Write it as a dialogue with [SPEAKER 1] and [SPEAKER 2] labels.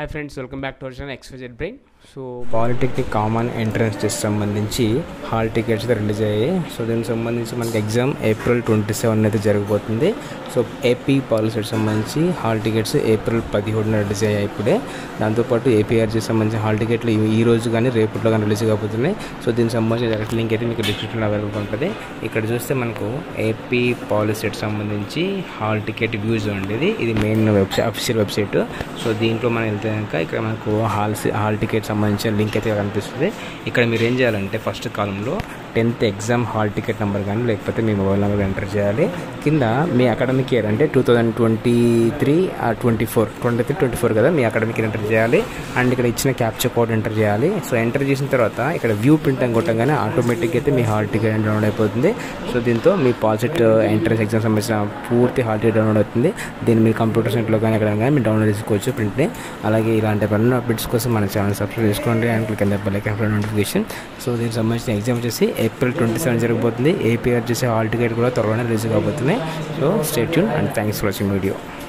[SPEAKER 1] hi friends welcome back to our ఎక్స్పెజెడ్ brain so
[SPEAKER 2] polytechnic common entrance test సంబంధించి hall tickets అయితే release అయ్యాయి so దీనికి సంబంధించి మనకి ఎగ్జామ్ ఏప్రిల్ ట్వంటీ సెవెన్ అయితే జరగబోతుంది సో ఏపీ పాలిసెట్ సంబంధించి హాల్ టికెట్స్ ఏప్రిల్ పదిహేడున రిలీజ్ అయ్యాయి ఇప్పుడే దాంతోపాటు ఏపీఆర్జీ సంబంధించిన హాల్ టికెట్లు ఈ- ఈ రోజు కానీ రేపట్లో కానీ రిలీజ్ కాబోతున్నాయి సో దీనికి సంబంధించిన డైరెక్ట్ లింక్ అయితే మీకు డిస్క్రిప్షన్లో అవైలబుల్ ఉంటుంది ఇక్కడ చూస్తే మనకు ఏపీ పాలిసెట్ సంబంధించి హాల్ టికెట్ వ్యూస్ ఉండేది ఇది main website official website so దీంట్లో మనం వెళ్తే కనుక ఇక్కడ మనకు హాల్ హాల్ టికెట్ సంబంధించిన లింక్ అయితే కనిపిస్తుంది ఇక్కడ మీరు ఏం చేయాలంటే ఫస్ట్ కాలంలో tenth exam hall ticket number కానీ లేకపోతే మీ మొబైల్ నెంబర్ ఎంటర్ చేయాలి కింద మీ అకాడమిక్ ఇయర్ అంటే two thousand twenty three twenty four twenty three twenty four కదా మీ అకాడమిక్ ఇయర్ ఎంటర్ చేయాలి అండ్ ఇక్కడ ఇచ్చిన క్యాప్చర్ కోడ్ ఎంటర్ చేయాలి సో ఎంటర్ చేసిన తర్వాత ఇక్కడ వ్యూ ప్రింట్ అని కొట్టగానే ఆటోమేటిక్ అయితే మీ హాల్ టికెట్ డౌన్లోడ్ అయిపోతుంది సో దీంతో మీ పాజిట్ ఎంట్రన్స్ ఎగ్జామ్ సంబంధించిన పూర్తి హాల్ టికెట్ డౌన్లోడ్ అవుతుంది దీన్ని మీరు కంప్యూటర్ సెంటర్లో కానీ ఎక్కడ కానీ మీరు డౌన్లోడ్ చేసుకోవచ్చు ప్రింట్ని అలాగే ఇలాంటి పనులు అప్డేట్స్ కోసం మన ఛానల్ సబ్స్క్రైబ్ చేసుకోండి and click and bell icon notification so దీనికి సంబంధించిన ఎగ్జామ్ వచ్చేసి ఏప్రిల్ ట్వంటీ సెవెన్ జరగబోతుంది ఏపీఆర్ చేసే హాల్ టికెట్ కూడా త్వరగానే రిలీజ్ కాబోతున్నాయి so state tune and thanks for watching video